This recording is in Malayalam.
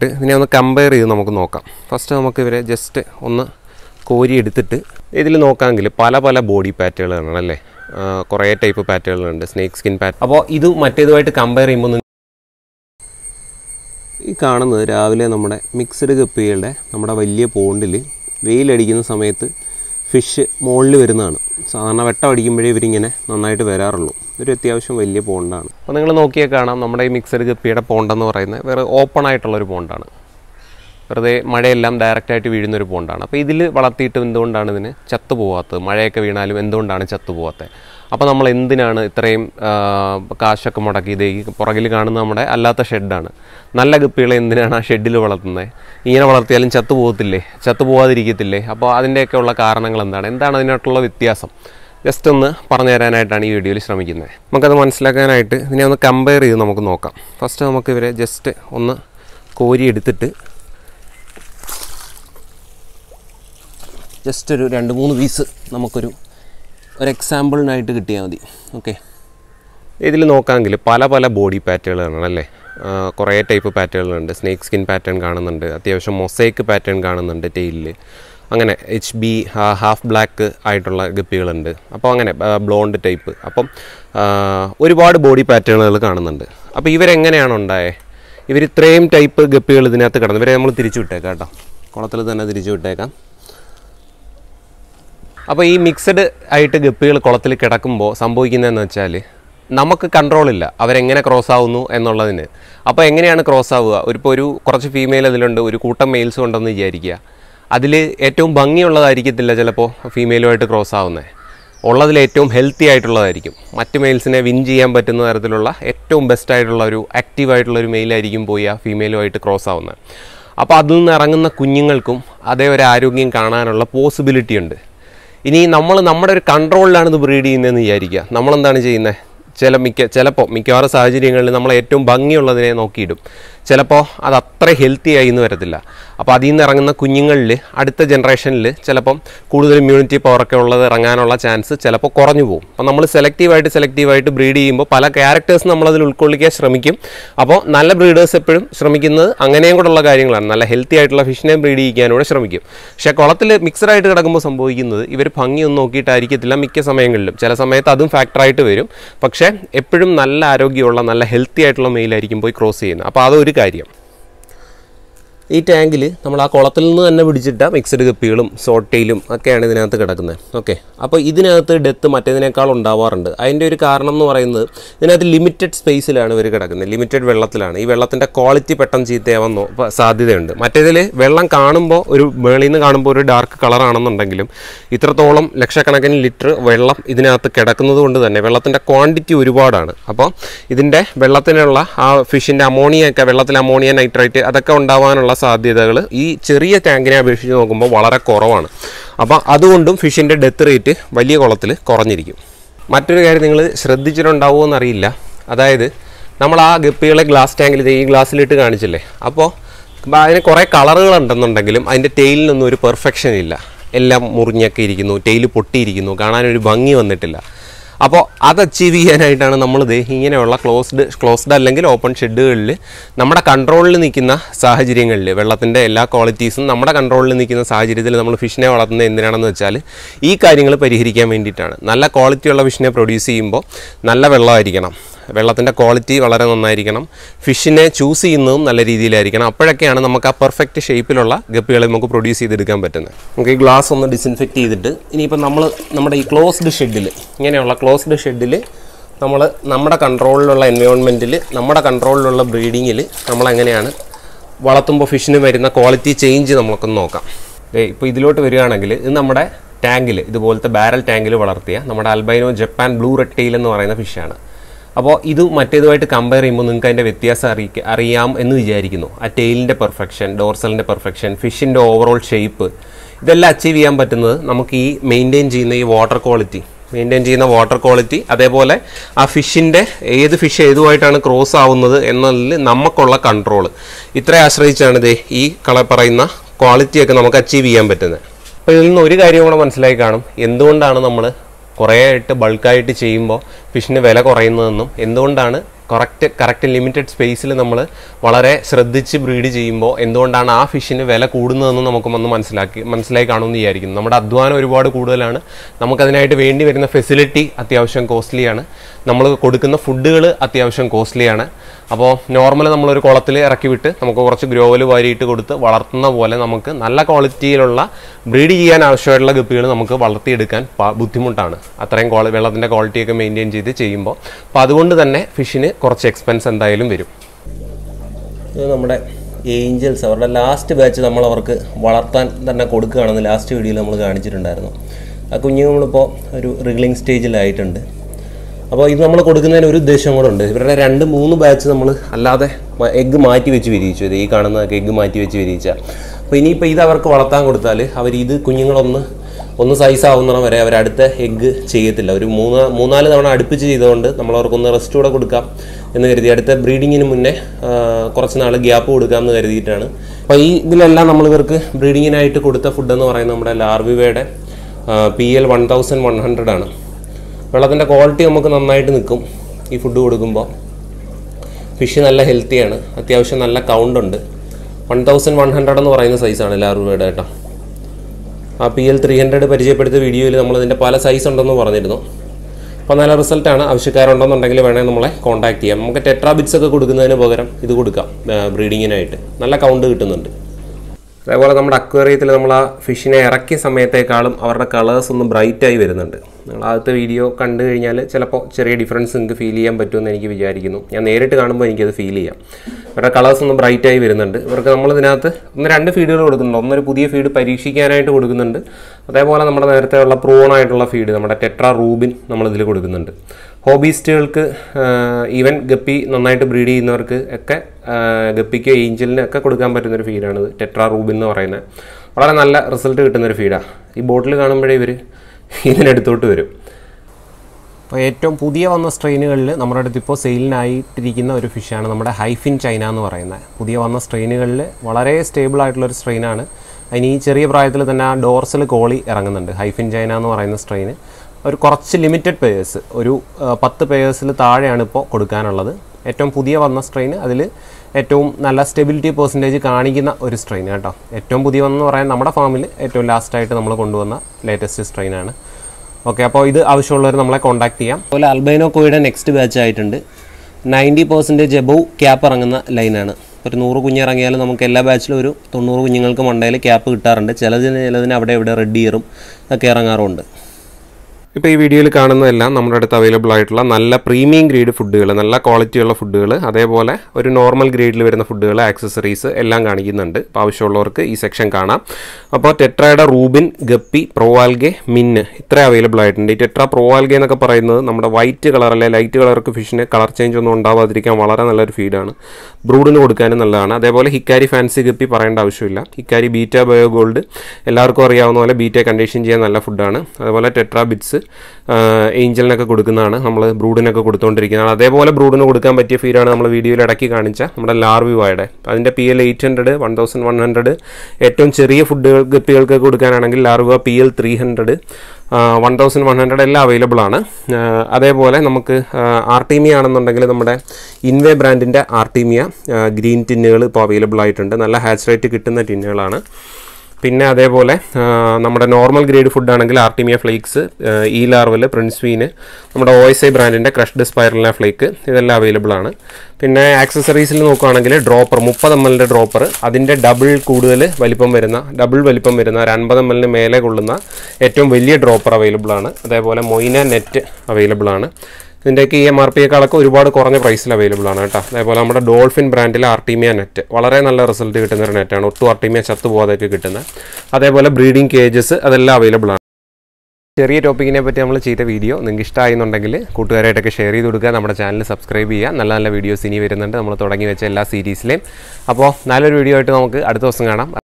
മനസ്സിലാക്കാനായിട്ട് ഇതിനെ ഒന്ന് കമ്പയർ ചെയ്ത് നമുക്ക് നോക്കാം ഫസ്റ്റ് നമുക്ക് ഇവരെ ജസ്റ്റ് ഒന്ന് കോരി എടുത്തിട്ട് ഇതിൽ നോക്കാമെങ്കിൽ പല പല ബോഡി പാറ്റുകളാണ് അല്ലേ ആ, കുറേ ടൈപ്പ് പാറ്റുകളുണ്ട് സ്നേക്ക് സ്കിൻ പാറ്റ് അപ്പോൾ ഇത് മറ്റേതുമായിട്ട് കമ്പയർ ചെയ്യുമ്പോൾ നിങ്ങ- ഈ കാണുന്നത് രാവിലെ നമ്മുടെ മിക്സഡ് കപ്പികളുടെ നമ്മുടെ വലിയ പോണ്ടിൽ വെയിലടിക്കുന്ന സമയത്ത് ഫിഷ് മുകളിൽ വരുന്നതാണ് സാധാരണ വെട്ടം അടിക്കുമ്പോഴേ ഇവരിങ്ങനെ നന്നായിട്ട് വരാറുള്ളൂ ഒരു അത്യാവശ്യം വലിയ പോണ്ടാണ് അപ്പോൾ നിങ്ങൾ നോക്കിയാൽ കാണാം നമ്മുടെ ഈ മിക്സഡ് കപ്പിയുടെ പോണ്ടെന്ന് പറയുന്നത് വേറെ ഓപ്പൺ ആയിട്ടുള്ളൊരു പോണ്ടാണ് വെറുതെ മഴയെല്ലാം ഡയറക്റ്റായിട്ട് വീഴുന്ന ഒരു പോണ്ടാണ് അപ്പോൾ ഇതിൽ വളർത്തിയിട്ട് എന്തുകൊണ്ടാണ് ഇതിന് ചത്തു പോവാത്തത് മഴയൊക്കെ വീണാലും എന്തുകൊണ്ടാണ് ചത്തു പോവാത്തത് അപ്പോൾ നമ്മൾ എന്തിനാണ് ഇത്രയും ആ, കാശൊക്കെ മുടക്കി ഇത് ഈ പുറകിൽ കാണുന്ന നമ്മുടെ അല്ലാത്ത ഷെഡാണ് നല്ല ഗപ്പികളെ എന്തിനാണ് ആ ഷെഡിൽ വളർത്തുന്നത് ഇങ്ങനെ വളർത്തിയാലും ചത്തു പോകത്തില്ലേ ചത്തു പോകാതിരിക്കത്തില്ലേ അപ്പോൾ അതിൻ്റെയൊക്കെ ഉള്ള കാരണങ്ങൾ എന്താണ് എന്താണ് അതിനായിട്ടുള്ള വ്യത്യാസം ജസ്റ്റ് ഒന്ന് പറഞ്ഞു തരാനായിട്ടാണ് ഈ വീഡിയോയിൽ ശ്രമിക്കുന്നത് നമുക്കത് മനസ്സിലാക്കാനായിട്ട് ഇതിനെ ഒന്ന് കമ്പയർ ചെയ്ത് നമുക്ക് നോക്കാം ഫസ്റ്റ് നമുക്ക് ഇവരെ ജസ്റ്റ് ഒന്ന് കോരി എടുത്തിട്ട് ജസ്റ്റ് ഒരു രണ്ട് മൂന്ന് പീസ് നമുക്കൊരു ഒരു എക്സാമ്പിളിനായിട്ട് കിട്ടിയാൽ മതി ഓക്കെ ഇതിൽ നോക്കാമെങ്കിൽ പല പല ബോഡി പാറ്റുകളാണ് അല്ലേ ആ, കുറേ ടൈപ്പ് പാറ്റുകളുണ്ട് സ്നേക്ക് സ്കിൻ പാറ്റേൺ കാണുന്നുണ്ട് അത്യാവശ്യം മൊസൈക്ക് പാറ്റേൺ കാണുന്നുണ്ട് ടെയിലിൽ അങ്ങനെ എച്ച് ബി ഹാഫ് ബ്ലാക്ക് ആയിട്ടുള്ള ഗപ്പികളുണ്ട് അപ്പോൾ അങ്ങനെ ബ്ലോണ്ട് ടൈപ്പ് അപ്പം ആ, ഒരുപാട് ബോഡി പാറ്റേണുകൾ കാണുന്നുണ്ട് അപ്പോൾ ഇവരെങ്ങനെയാണ് ഉണ്ടായത് ഇവർ ഇത്രയും ടൈപ്പ് ഗപ്പികൾ ഇതിനകത്ത് കിടന്നു ഇവരെ നമ്മൾ തിരിച്ചു വിട്ടേക്കാം കേട്ടോ കുളത്തിൽ തന്നെ തിരിച്ചു വിട്ടേക്കാം അപ്പോൾ ഈ മിക്സഡ് ആയിട്ട് ഗപ്പികൾ കുളത്തിൽ കിടക്കുമ്പോൾ സംഭവിക്കുന്നതെന്ന് വെച്ചാൽ നമുക്ക് കൺട്രോളില്ല അവരെങ്ങനെ ക്രോസ് ആവുന്നു എന്നുള്ളതിന് അപ്പോൾ എങ്ങനെയാണ് ക്രോസ് ആവുക ഒരു ഇപ്പോൾ ഒരു കുറച്ച് ഫീമെയിൽ അതിലുണ്ട് ഒരു കൂട്ടം മെയിൽസ് ഉണ്ടെന്ന് വിചാരിക്കുക അതിൽ ഏറ്റവും ഭംഗിയുള്ളതായിരിക്കത്തില്ല ചിലപ്പോൾ ഫീമെയിലുമായിട്ട് ക്രോസ് ആവുന്നത് ഉള്ളതിൽ ഏറ്റവും ഹെൽത്തി ആയിട്ടുള്ളതായിരിക്കും മറ്റ് മെയിൽസിനെ വിൻ ചെയ്യാൻ പറ്റുന്ന തരത്തിലുള്ള ഏറ്റവും ബെസ്റ്റ് ആയിട്ടുള്ള ഒരു ആക്റ്റീവ് ആയിട്ടുള്ള ഒരു മെയിലായിരിക്കും പോയി ആ ഫീമെയിലുമായിട്ട് ക്രോസ് ആവുന്നത് അപ്പോൾ അതിൽ നിന്ന് ഇറങ്ങുന്ന കുഞ്ഞുങ്ങൾക്കും അതേ ഒരു ആരോഗ്യം കാണാനുള്ള പോസിബിലിറ്റി ഉണ്ട് ഇനി നമ്മൾ നമ്മുടെ ഒരു കൺട്രോളിലാണ് ഇത് ബ്രീഡ് ചെയ്യുന്നതെന്ന് വിചാരിക്കുക നമ്മളെന്താണ് ചെയ്യുന്നത് ചില മിക്ക ചിലപ്പോൾ മിക്കവാറും സാഹചര്യങ്ങളിൽ നമ്മൾ ഏറ്റവും ഭംഗിയുള്ളതിനെ നോക്കിയിടും ചിലപ്പോൾ അത് അത്ര ഹെൽത്തി ആയി എന്ന് വരത്തില്ല അപ്പോൾ അതിൽ നിന്ന് ഇറങ്ങുന്ന കുഞ്ഞുങ്ങളിൽ അടുത്ത ജനറേഷനിൽ ചിലപ്പം കൂടുതൽ ഇമ്മ്യൂണിറ്റി പവറൊക്കെ ഉള്ളത് ഇറങ്ങാനുള്ള ചാൻസ് ചിലപ്പോൾ കുറഞ്ഞു പോകും അപ്പോൾ നമ്മൾ സെലക്റ്റീവായിട്ട് സെലക്റ്റീവായിട്ട് ബ്രീഡ് ചെയ്യുമ്പോൾ പല ക്യാരക്ടേഴ്സ് നമ്മളതിൽ ഉൾക്കൊള്ളിക്കാൻ ശ്രമിക്കും അപ്പോൾ നല്ല ബ്രീഡേഴ്സ് എപ്പോഴും ശ്രമിക്കുന്നത് അങ്ങനെയും കൂടെയുള്ള കാര്യങ്ങളാണ് നല്ല ഹെൽത്തി ആയിട്ടുള്ള ഫിഷിനെ ബ്രീഡ് ചെയ്യാനൂടെ ശ്രമിക്കും പക്ഷേ കുളത്തിൽ മിക്സഡായിട്ട് കിടക്കുമ്പോൾ സംഭവിക്കുന്നത് ഇവർ ഭംഗിയൊന്നും നോക്കിയിട്ടായിരിക്കത്തില്ല മിക്ക സമയങ്ങളിലും ചില സമയത്ത് അതും ഫാക്ടറായിട്ട് വരും പക്ഷേ എപ്പോഴും നല്ല ആരോഗ്യമുള്ള നല്ല ഹെൽത്തി ആയിട്ടുള്ള മെയിലായിരിക്കും പോയി ക്രോസ് ചെയ്യുന്നത് അപ്പോൾ അതൊരു കാര്യം ഈ ടാങ്കിൽ നമ്മൾ ആ കുളത്തിൽ നിന്ന് തന്നെ പിടിച്ചിട്ട മിക്സഡ് കപ്പികളും സോട്ടയിലും ഒക്കെയാണ് ഇതിനകത്ത് കിടക്കുന്നത് ഓക്കെ അപ്പോൾ ഇതിനകത്ത് ഡെത്ത് മറ്റേതിനേക്കാൾ ഉണ്ടാവാറുണ്ട് അതിൻ്റെ ഒരു കാരണം എന്ന് പറയുന്നത് ഇതിനകത്ത് ലിമിറ്റഡ് സ്പേസിലാണ് ഇവർ കിടക്കുന്നത് ലിമിറ്റഡ് വെള്ളത്തിലാണ് ഈ വെള്ളത്തിൻ്റെ ക്വാളിറ്റി പെട്ടെന്ന് ചീത്തയാവാൻ നോ- പ- സാധ്യതയുണ്ട് മറ്റേതിൽ വെള്ളം കാണുമ്പോൾ ഒരു മേളിൽ നിന്ന് കാണുമ്പോൾ ഒരു ഡാർക്ക് കളറാണെന്നുണ്ടെങ്കിലും ഇത്രത്തോളം ലക്ഷക്കണക്കിന് ലിറ്റർ വെള്ളം ഇതിനകത്ത് കിടക്കുന്നത് കൊണ്ട് തന്നെ വെള്ളത്തിൻ്റെ ക്വാണ്ടിറ്റി ഒരുപാടാണ് അപ്പോൾ ഇതിൻ്റെ വെള്ളത്തിനുള്ള ആ ഫിഷിൻ്റെ അമോണിയ ഒക്കെ വെള്ളത്തിൽ അമോണിയ നൈട്രേറ്റ് അതൊക്കെ ഉണ്ടാവാനുള്ള സാധ്യതകൾ ഈ ചെറിയ ടാങ്കിനെ അപേക്ഷിച്ച് നോക്കുമ്പോൾ വളരെ കുറവാണ് അപ്പോൾ അതുകൊണ്ടും ഫിഷിൻ്റെ ഡെത്ത് റേറ്റ് വലിയ കുളത്തിൽ കുറഞ്ഞിരിക്കും മറ്റൊരു കാര്യം നിങ്ങൾ ശ്രദ്ധിച്ചിട്ടുണ്ടാവുമോ എന്നറിയില്ല അതായത് നമ്മൾ ആ ഗപ്പികളെ ഗ്ലാസ് ടാങ്കിൽ ഈ ഗ്ലാസ്സിലിട്ട് കാണിച്ചില്ലേ അപ്പോൾ അതിന് കുറേ കളറുകൾ ഉണ്ടെന്നുണ്ടെങ്കിലും അതിൻ്റെ ടെയിലിനൊന്നും ഒരു പെർഫെക്ഷൻ ഇല്ല എല്ലാം മുറിഞ്ഞൊക്കെ ഇരിക്കുന്നു ടെയിൽ പൊട്ടിയിരിക്കുന്നു കാണാനൊരു ഭംഗി വന്നിട്ടില്ല അപ്പോൾ അത് അച്ചീവ് ചെയ്യാനായിട്ടാണ് നമ്മളിത് ഇങ്ങനെയുള്ള ക്ലോസ്ഡ് ക്ലോസ്ഡ് അല്ലെങ്കിൽ ഓപ്പൺ ഷെഡുകളിൽ നമ്മുടെ കൺട്രോളിൽ നിൽക്കുന്ന സാഹചര്യങ്ങളിൽ വെള്ളത്തിൻ്റെ എല്ലാ ക്വാളിറ്റീസും നമ്മുടെ കൺട്രോളിൽ നിൽക്കുന്ന സാഹചര്യത്തിൽ നമ്മൾ ഫിഷിനെ വളർത്തുന്നത് എന്തിനാണെന്ന് വെച്ചാൽ ഈ കാര്യങ്ങൾ പരിഹരിക്കാൻ വേണ്ടിയിട്ടാണ് നല്ല ക്വാളിറ്റിയുള്ള ഫിഷിനെ പ്രൊഡ്യൂസ് ചെയ്യുമ്പോൾ നല്ല വെള്ളമായിരിക്കണം വെള്ളത്തിൻ്റെ ക്വാളിറ്റി വളരെ നന്നായിരിക്കണം ഫിഷിനെ ചൂസ് ചെയ്യുന്നതും നല്ല രീതിയിലായിരിക്കണം അപ്പോഴൊക്കെയാണ് നമുക്ക് ആ പെർഫെക്റ്റ് ഷേപ്പിലുള്ള ഗപ്പികളെ നമുക്ക് പ്രൊഡ്യൂസ് ചെയ്തെടുക്കാൻ പറ്റുന്നത് നമുക്ക് ഈ ഗ്ലാസ് ഒന്ന് ഡിസിൻഫെക്റ്റ് ചെയ്തിട്ട് ഇനിയിപ്പോൾ നമ്മൾ നമ്മുടെ ഈ ക്ലോസ്ഡ് ഷെഡിൽ ഇങ്ങനെയുള്ള ക്ലോസ്ഡ് ഷെഡിൽ നമ്മൾ നമ്മുടെ കൺട്രോളിലുള്ള എൻവയോൺമെൻറ്റിൽ നമ്മുടെ കൺട്രോളിലുള്ള ബ്രീഡിങ്ങിൽ നമ്മളെങ്ങനെയാണ് വളർത്തുമ്പോൾ ഫിഷിന് വരുന്ന ക്വാളിറ്റി ചേഞ്ച് നമുക്കൊന്ന് നോക്കാം ദേ ഇപ്പോൾ ഇതിലോട്ട് വരികയാണെങ്കിൽ ഇത് നമ്മുടെ ടാങ്കിൽ ഇതുപോലത്തെ ബാരൽ ടാങ്കിൽ വളർത്തിയ നമ്മുടെ albino Japan blue red tail എന്ന് പറയുന്ന ഫിഷാണ് അപ്പോൾ ഇത് മറ്റേതുമായിട്ട് കമ്പയർ ചെയ്യുമ്പോൾ നിങ്ങൾക്ക് അതിൻ്റെ വ്യത്യാസം അറിയിക്ക അറിയാം എന്ന് വിചാരിക്കുന്നു ആ ടെയിലിൻ്റെ പെർഫെക്ഷൻ ഡോർസലിൻ്റെ പെർഫെക്ഷൻ ഫിഷിൻ്റെ ഓവറോൾ ഷേപ്പ് ഇതെല്ലാം അച്ചീവ് ചെയ്യാൻ പറ്റുന്നത് നമുക്ക് ഈ മെയിൻറ്റെയിൻ ചെയ്യുന്ന ഈ വാട്ടർ ക്വാളിറ്റി മെയിൻറ്റെയിൻ ചെയ്യുന്ന വാട്ടർ ക്വാളിറ്റി അതേപോലെ ആ ഫിഷിൻ്റെ ഏത് ഫിഷ് ഏതുമായിട്ടാണ് ക്രോസ് ആവുന്നത് എന്നതിൽ നമുക്കുള്ള കൺട്രോൾ ഇത്ര ആശ്രയിച്ചാണ് ഇത് ഈ കള പറയുന്ന ക്വാളിറ്റിയൊക്കെ നമുക്ക് അച്ചീവ് ചെയ്യാൻ പറ്റുന്നത് അപ്പോൾ ഇതിൽ നിന്ന് ഒരു കാര്യം കൂടെ മനസ്സിലായി കാണും എന്തുകൊണ്ടാണ് നമ്മൾ കുറേ ആയിട്ട് ബൾക്കായിട്ട് ചെയ്യുമ്പോൾ ഫിഷിന് വില കുറയുന്നതെന്നും എന്തുകൊണ്ടാണ് കറക്റ്റ് കറക്റ്റ് ലിമിറ്റഡ് സ്പേസിൽ നമ്മൾ വളരെ ശ്രദ്ധിച്ച് ബ്രീഡ് ചെയ്യുമ്പോൾ എന്തുകൊണ്ടാണ് ആ ഫിഷിന് വില കൂടുന്നതെന്ന് നമുക്ക് ഒന്ന് മനസ്സിലാക്കി മനസ്സിലായി കാണുമെന്ന് വിചാരിക്കുന്നു നമ്മുടെ അധ്വാനം ഒരുപാട് കൂടുതലാണ് നമുക്കതിനായിട്ട് വേണ്ടി വരുന്ന ഫെസിലിറ്റി അത്യാവശ്യം കോസ്റ്റ്ലിയാണ് നമ്മൾ കൊടുക്കുന്ന ഫുഡുകൾ അത്യാവശ്യം കോസ്റ്റ്ലിയാണ് അപ്പോൾ നോർമൽ നമ്മളൊരു കുളത്തിൽ ഇറക്കി വിട്ട് നമുക്ക് കുറച്ച് ഗ്രോവൽ വാരിയിട്ട് കൊടുത്ത് വളർത്തുന്ന പോലെ നമുക്ക് നല്ല ക്വാളിറ്റിയിലുള്ള ബ്രീഡ് ചെയ്യാൻ ആവശ്യമായിട്ടുള്ള ഗപ്പികൾ നമുക്ക് വളർത്തിയെടുക്കാൻ പ- ബുദ്ധിമുട്ടാണ് അത്രയും ക്വാളി വെള്ളത്തിൻ്റെ ക്വാളിറ്റിയൊക്കെ മെയിൻറ്റെയിൻ ചെയ്ത് ചെയ്യുമ്പോൾ അപ്പോൾ അതുകൊണ്ട് തന്നെ ഫിഷിന് കുറച്ച് എക്സ്പെൻസ് എന്തായാലും വരും ഇത് നമ്മുടെ ഏഞ്ചൽസ് അവരുടെ ലാസ്റ്റ് ബാച്ച് നമ്മൾ അവർക്ക് വളർത്താൻ തന്നെ കൊടുക്കുകയാണെന്ന് ലാസ്റ്റ് വീഡിയോയിൽ നമ്മൾ കാണിച്ചിട്ടുണ്ടായിരുന്നു ആ കുഞ്ഞുങ്ങളിപ്പോൾ ഒരു റിഗ്ലിംഗ് സ്റ്റേജിലായിട്ടുണ്ട് അപ്പോൾ ഇത് നമ്മൾ കൊടുക്കുന്നതിന് ഒരു ഉദ്ദേശം കൂടെ ഉണ്ട് ഇവരുടെ രണ്ട് മൂന്ന് ബാച്ച് നമ്മൾ അല്ലാതെ എഗ്ഗ് മാറ്റി വെച്ച് വിരിയിച്ചു ഇത് ഈ കാണുന്നതൊക്കെ എഗ്ഗ് മാറ്റി വെച്ച് വിരിയിച്ച അപ്പോൾ ഇനിയിപ്പോൾ ഇത് അവർക്ക് വളർത്താൻ കൊടുത്താൽ അവർ ഇത് കുഞ്ഞുങ്ങളൊന്ന് ഒന്ന് സൈസ് ആവുന്നിടം വരെ അവർ അടുത്ത എഗ്ഗ് ചെയ്യത്തില്ല ഒരു മൂന്ന് മൂന്നാല് തവണ അടുപ്പിച്ച് ചെയ്തുകൊണ്ട് നമ്മൾ അവർക്കൊന്ന് റെസ്റ്റ് കൂടെ കൊടുക്കാം എന്ന് കരുതി അടുത്ത ബ്രീഡിങ്ങിന് മുന്നേ ആ, കുറച്ച് നാൾ ഗ്യാപ്പ് കൊടുക്കാം എന്ന് കരുതിയിട്ടാണ് അപ്പോൾ ഈ ഇതിലെല്ലാം നമ്മൾ ഇവർക്ക് ബ്രീഡിങ്ങിനായിട്ട് കൊടുത്ത ഫുഡ് എന്ന് പറയുന്നത് നമ്മുടെ ലാർവിവയുടെ P L one thousand one hundred ആണ് വെള്ളത്തിൻ്റെ ക്വാളിറ്റി നമുക്ക് നന്നായിട്ട് നിൽക്കും ഈ ഫുഡ് കൊടുക്കുമ്പോൾ ഫിഷ് നല്ല ഹെൽത്തിയാണ് അത്യാവശ്യം നല്ല കൗണ്ട് ഉണ്ട് വൺ തൗസൻഡ് വൺ ഹൺഡ്രഡ് എന്ന് പറയുന്ന സൈസാണ് ലാർവയുടെ കേട്ടോ ആ പി എൽ ത്രീ ഹൺഡ്രഡ് പരിചയപ്പെടുത്തിയ വീഡിയോയിൽ നമ്മൾ ഇതിൻ്റെ പല സൈസ് ഉണ്ടെന്ന് പറഞ്ഞിരുന്നു അപ്പോൾ നല്ല റിസൾട്ടാണ് ആവശ്യക്കാരുണ്ടെന്നുണ്ടെങ്കിൽ വേണേൽ നമ്മളെ കോൺടാക്ട് ചെയ്യാം നമുക്ക് ടെട്രാ ബിറ്റ്സ് ഒക്കെ കൊടുക്കുന്നതിന് പകരം ഇത് കൊടുക്കാം ബ്രീഡിങ്ങിനായിട്ട് നല്ല കൗണ്ട് കിട്ടുന്നുണ്ട് അതേപോലെ നമ്മുടെ അക്വേറിയത്തിൽ നമ്മൾ ആ ഫിഷിനെ ഇറക്കിയ സമയത്തേക്കാളും അവരുടെ കളേഴ്സ് ഒന്ന് ബ്രൈറ്റ് ആയി വരുന്നുണ്ട് നിങ്ങൾ ആദ്യത്തെ വീഡിയോ കണ്ടു കഴിഞ്ഞാൽ ചിലപ്പോൾ ചെറിയ ഡിഫറൻസ് നിങ്ങൾക്ക് ഫീൽ ചെയ്യാൻ പറ്റുമെന്ന് എനിക്ക് വിചാരിക്കുന്നു ഞാൻ നേരിട്ട് കാണുമ്പോൾ എനിക്കത് ഫീൽ ചെയ്യാം ഇവരുടെ കളേഴ്സ് ഒന്ന് ബ്രൈറ്റ് ആയി വരുന്നുണ്ട് ഇവർക്ക് നമ്മൾ ഇതിനകത്ത് ഒന്ന് രണ്ട് ഫീഡുകൾ കൊടുക്കുന്നുണ്ട് ഒന്നൊരു പുതിയ ഫീഡ് പരീക്ഷിക്കാനായിട്ട് കൊടുക്കുന്നുണ്ട് അതേപോലെ നമ്മുടെ നേരത്തെ ഉള്ള പ്രൂൺ ആയിട്ടുള്ള ഫീഡ് നമ്മുടെ ടെട്രാ റൂബിൻ നമ്മളിതിൽ കൊടുക്കുന്നുണ്ട് ഹോബീസ്റ്റുകൾക്ക് ഈവൻ ഗപ്പി നന്നായിട്ട് ബ്രീഡ് ചെയ്യുന്നവർക്ക് ഒക്കെ ആ, ഗപ്പിക്ക് ഏഞ്ചലിന് ഒക്കെ കൊടുക്കാൻ പറ്റുന്നൊരു ഫീഡാണിത് ടെട്രാ റൂബിൻ എന്ന് പറയുന്നത് വളരെ നല്ല റിസൾട്ട് കിട്ടുന്നൊരു ഫീഡാണ് ഈ ബോട്ടിൽ കാണുമ്പോഴേ ഇവർ ഇതിനടുത്തോട്ട് വരും അപ്പോൾ ഏറ്റവും പുതിയ വന്ന സ്ട്രെയിനുകളിൽ നമ്മുടെ അടുത്ത് ഇപ്പോൾ സെയിലിനായിട്ടിരിക്കുന്ന ഒരു ഫിഷാണ് നമ്മുടെ ഹൈഫിൻ ചൈന എന്ന് പറയുന്നത് പുതിയ വന്ന സ്ട്രെയിനുകളിൽ വളരെ സ്റ്റേബിൾ ആയിട്ടുള്ളൊരു സ്ട്രെയിനാണ് അതിന് ഈ ചെറിയ പ്രായത്തിൽ തന്നെ ആ ഡോർസൽ കോളി ഇറങ്ങുന്നുണ്ട് ഹൈഫിൻ ചൈന എന്ന് പറയുന്ന സ്ട്രെയിന് ഒരു കുറച്ച് ലിമിറ്റഡ് പേയേഴ്സ് ഒരു ആ, പത്ത് പേയേഴ്സിൽ താഴെയാണ് ഇപ്പോൾ കൊടുക്കാനുള്ളത് ഏറ്റവും പുതിയ വന്ന സ്ട്രെയിൻ അതിൽ ഏറ്റവും നല്ല സ്റ്റെബിലിറ്റി പെർസെൻറ്റേജ് കാണിക്കുന്ന ഒരു സ്ട്രെയിൻ കേട്ടോ ഏറ്റവും പുതിയ വന്നെന്ന് പറയാൻ നമ്മുടെ ഫാമിൽ ഏറ്റവും ലാസ്റ്റായിട്ട് നമ്മൾ കൊണ്ടുവന്ന ലേറ്റസ്റ്റ് സ്ട്രെയിനാണ് ഓക്കെ അപ്പോൾ ഇത് ആവശ്യമുള്ളവർ നമ്മളെ കോൺടാക്ട് ചെയ്യാം അതുപോലെ അൽബൈനോ കോയുടെ നെക്സ്റ്റ് ബാച്ച് ആയിട്ടുണ്ട് നയൻറ്റി പെർസെൻറ്റേജ് എബവ് ക്യാപ്പ് ഇറങ്ങുന്ന ലൈനാണ് ഒരു നൂറ് കുഞ്ഞിറങ്ങിയാലും നമുക്ക് എല്ലാ ബാച്ചിലും ഒരു തൊണ്ണൂറ് കുഞ്ഞുങ്ങൾക്ക് മണ്ടയിൽ ക്യാപ്പ് കിട്ടാറുണ്ട് ചിലതിന് ചിലതിന് അവിടെ ഇവിടെ റെഡ് ഇയറും ഒക്കെ ഇറങ്ങാറുണ്ട് ഇപ്പോൾ ഈ വീഡിയോയിൽ കാണുന്നതെല്ലാം നമ്മുടെ അടുത്ത് അവൈലബിൾ ആയിട്ടുള്ള നല്ല പ്രീമിയം ഗ്രേഡ് ഫുഡുകൾ നല്ല ക്വാളിറ്റിയുള്ള ഫുഡുകൾ അതേപോലെ ഒരു നോർമൽ ഗ്രേഡിൽ വരുന്ന ഫുഡുകൾ ആക്സസറീസ് എല്ലാം കാണിക്കുന്നുണ്ട് അപ്പോൾ ആവശ്യമുള്ളവർക്ക് ഈ സെക്ഷൻ കാണാം അപ്പോൾ ടെട്രയുടെ റൂബിൻ ഗപ്പി പ്രോവാൽഗെ മിന്ന് ഇത്ര അവൈലബിൾ ആയിട്ടുണ്ട് ഈ ടെട്ര പ്രോവാൽഗെ എന്നൊക്കെ പറയുന്നത് നമ്മുടെ വൈറ്റ് കളർ അല്ലെ ലൈറ്റ് കളർക്ക് ഫിഷിന് കളർ ചേഞ്ച് ഒന്നും ഉണ്ടാവാതിരിക്കാൻ വളരെ നല്ലൊരു ഫീഡാണ് ബ്രൂഡിന് കൊടുക്കാനും നല്ലതാണ് അതേപോലെ ഹിക്കാരി ഫാൻസി ഗപ്പി പറയേണ്ട ആവശ്യമില്ല ഹിക്കാരി ബീറ്റ ബയോ ഗോൾഡ് എല്ലാവർക്കും അറിയാവുന്ന പോലെ ബീറ്റ കണ്ടീഷൻ ചെയ്യാൻ നല്ല ഫുഡാണ് അതുപോലെ ടെട്രാ ബിറ്റ്സ് ഏഞ്ചലിനൊക്കെ കൊടുക്കുന്നതാണ് നമ്മൾ ബ്രൂഡിനൊക്കെ കൊടുത്തുകൊണ്ടിരിക്കുന്നതാണ് അതേപോലെ ബ്രൂഡിന് കൊടുക്കാൻ പറ്റിയ ഫീഡാണ് നമ്മൾ വീഡിയോയിൽ ഇടയ്ക്ക് കാണിച്ച നമ്മുടെ ലാർവിവായുടെ അതിൻ്റെ P L eight hundred one thousand one hundred ഏറ്റവും ചെറിയ ഫുഡുകൾ ഗപ്പികൾക്ക് കൊടുക്കാനാണെങ്കിൽ larva P L three hundred one thousand one hundred എല്ലാം അവൈലബിൾ ആണ് ആ, അതേപോലെ നമുക്ക് ആർട്ടീമിയ ആണെന്നുണ്ടെങ്കിൽ നമ്മുടെ ഇൻവേ ബ്രാൻഡിൻ്റെ ആർട്ടീമിയ ഗ്രീൻ ടിന്നുകൾ ഇപ്പോൾ അവൈലബിൾ ആയിട്ടുണ്ട് നല്ല ഹാച്ച് റേറ്റ് കിട്ടുന്ന ടിന്നുകളാണ് പിന്നെ അതേപോലെ ആ, നമ്മുടെ നോർമൽ ഗ്രേഡ് ഫുഡ് ആണെങ്കിൽ ആർട്ടിമിയ ഫ്ലേക്സ് ഈ ലാർവൽ പ്രിൻസ്വീന് നമ്മുടെ ഒ എസ് ഐ ബ്രാൻഡിൻ്റെ ക്രഷ്ഡ് സ്പൈറലിന ഫ്ലേക്ക് ഇതെല്ലാം അവൈലബിൾ ആണ് പിന്നെ ആക്സസറീസിൽ നോക്കുകയാണെങ്കിൽ ഡ്രോപ്പർ മുപ്പത് എം എല്ലിൻ്റെ ഡ്രോപ്പർ അതിൻ്റെ ഡബിൾ കൂടുതൽ വലിപ്പം വരുന്ന ഡബിൾ വലിപ്പം വരുന്ന ഒരു അൻപത് എം എല്ലിന് മേലെ കൊള്ളുന്ന ഏറ്റവും വലിയ ഡ്രോപ്പർ അവൈലബിൾ ആണ് അതേപോലെ മൊയ്ന നെറ്റ് അവൈലബിൾ ആണ് ഇതിൻ്റെയൊക്കെ ഈ എം ആർ പിയേക്കാളൊക്കെ ഒരുപാട് കുറഞ്ഞ പ്രൈസിൽ അവൈലബിൾ ആണ് കേട്ടോ അതേപോലെ നമ്മുടെ ഡോൾഫിൻ ബ്രാൻഡിലെ ആർട്ടിമിയ നെറ്റ് വളരെ നല്ല റിസൾട്ട് കിട്ടുന്ന ഒരു നെറ്റാണ് ഒട്ടും ആർട്ടിമിയ ചത്തു പോകാതെയൊക്കെ കിട്ടുന്നത് അതേപോലെ ബ്രീഡിംഗ് കേജസ് അതെല്ലാം അവൈലബിൾ ആണ് ചെറിയ ടോപ്പിക്കിനെ പറ്റി നമ്മൾ ചെയ്ത വീഡിയോ നിങ്ങൾക്ക് ഇഷ്ടമായിരുന്നുണ്ടെങ്കിൽ കൂട്ടുകാരായിട്ടൊക്കെ ഷെയർ ചെയ്ത് കൊടുക്കുക നമ്മുടെ ചാനൽ സബ്സ്ക്രൈബ് ചെയ്യുക നല്ല നല്ല വീഡിയോസ് ഇനി വരുന്നുണ്ട് നമ്മൾ തുടങ്ങി വെച്ച എല്ലാ സീരീസിലെയും അപ്പോൾ നല്ലൊരു വീഡിയോ ആയിട്ട് നമുക്ക് അടുത്ത ദിവസം കാണാം